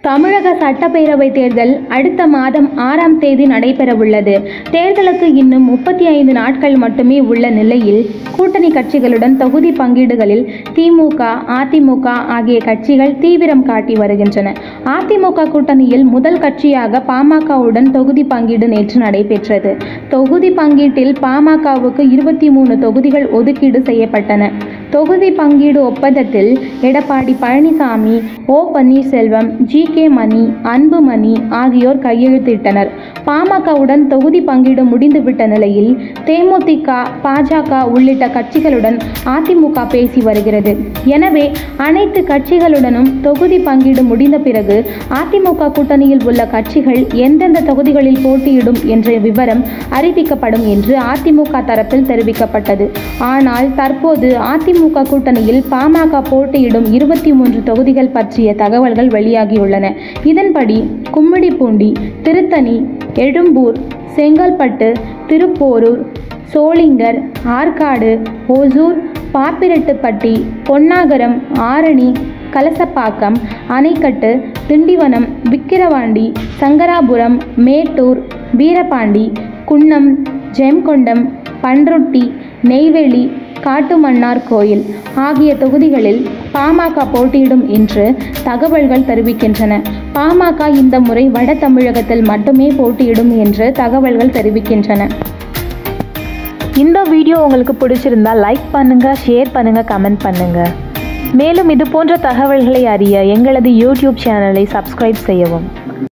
தமிழக சட்டப்பேரவை தேர்தல் அடுத்த மாதம் ஆறாம் தேதி நடைபெறவுள்ளது தேர்தலுக்கு இன்னும் முப்பத்தி ஐந்து நாட்கள் மட்டுமே உள்ள நிலையில் கூட்டணி கட்சிகளுடன் தொகுதி பங்கீடுகளில் திமுக அதிமுக ஆகிய கட்சிகள் தீவிரம் காட்டி வருகின்றன அதிமுக கூட்டணியில் முதல் கட்சியாக பாமகவுடன் தொகுதி பங்கீடு நேற்று நடைபெற்றது தொகுதி பங்கீட்டில் பாமகவுக்கு இருபத்தி மூணு தொகுதிகள் ஒதுக்கீடு செய்யப்பட்டன தொகுதி பங்கீடு ஒப்பந்தத்தில் Edappadi Palaniswami O Panneerselvam G K Mani Anbumani ஆகியோர் கையெழுத்திட்டனர் பாமகவுடன் தொகுதி பங்கீடு முடிந்துவிட்ட நிலையில் தேமுதிக பாஜக உள்ளிட்ட கட்சிகளுடன் அதிமுக பேசி வருகிறது எனவே அனைத்து கட்சிகளுடனும் தொகுதி பங்கீடு முடிந்த பிறகு அதிமுக கூட்டணியில் உள்ள கட்சிகள் எந்தெந்த தொகுதிகளில் போட்டியிடும் என்ற விவரம் அறிவிக்கப்படும் என்று அதிமுக தரப்பில் தெரிவிக்கப்பட்டது ஆனால் தற்போது அதிமுக கூட்டணியில் பாமக போட்டியிடும் இருபத்தி மூன்று தொகுதிகள் பற்றிய தகவல்கள் வெளியாகியுள்ளன இதன்படி கும்மிடிப்பூண்டி திருத்தணி எழும்பூர் செங்கல்பட்டு திருப்போரூர் சோளிங்கர் ஆற்காடு ஓசூர் பாப்பிரெட்டுப்பட்டி பொன்னாகரம் ஆரணி கலசப்பாக்கம் அணைக்கட்டு திண்டிவனம் விக்கிரவாண்டி சங்கராபுரம் மேட்டூர் வீரபாண்டி குன்னம் ஜெயம்கொண்டம் பன்ருட்டி நெய்வேலி காட்டுமன்னார் கோயில் ஆகிய தொகுதிகளில் பாமக போட்டியிடும் என்று தகவல்கள் தெரிவிக்கின்றன பாமக இந்த முறை வட தமிழகத்தில் மட்டுமே போட்டியிடும் என்று தகவல்கள் தெரிவிக்கின்றன இந்த வீடியோ உங்களுக்கு பிடிச்சிருந்தா லைக் பண்ணுங்க ஷேர் பண்ணுங்க கமெண்ட் பண்ணுங்க மேலும் இது போன்ற தகவல்களை அறிய எங்களது யூடியூப் சேனலை சப்ஸ்கிரைப் செய்யவும்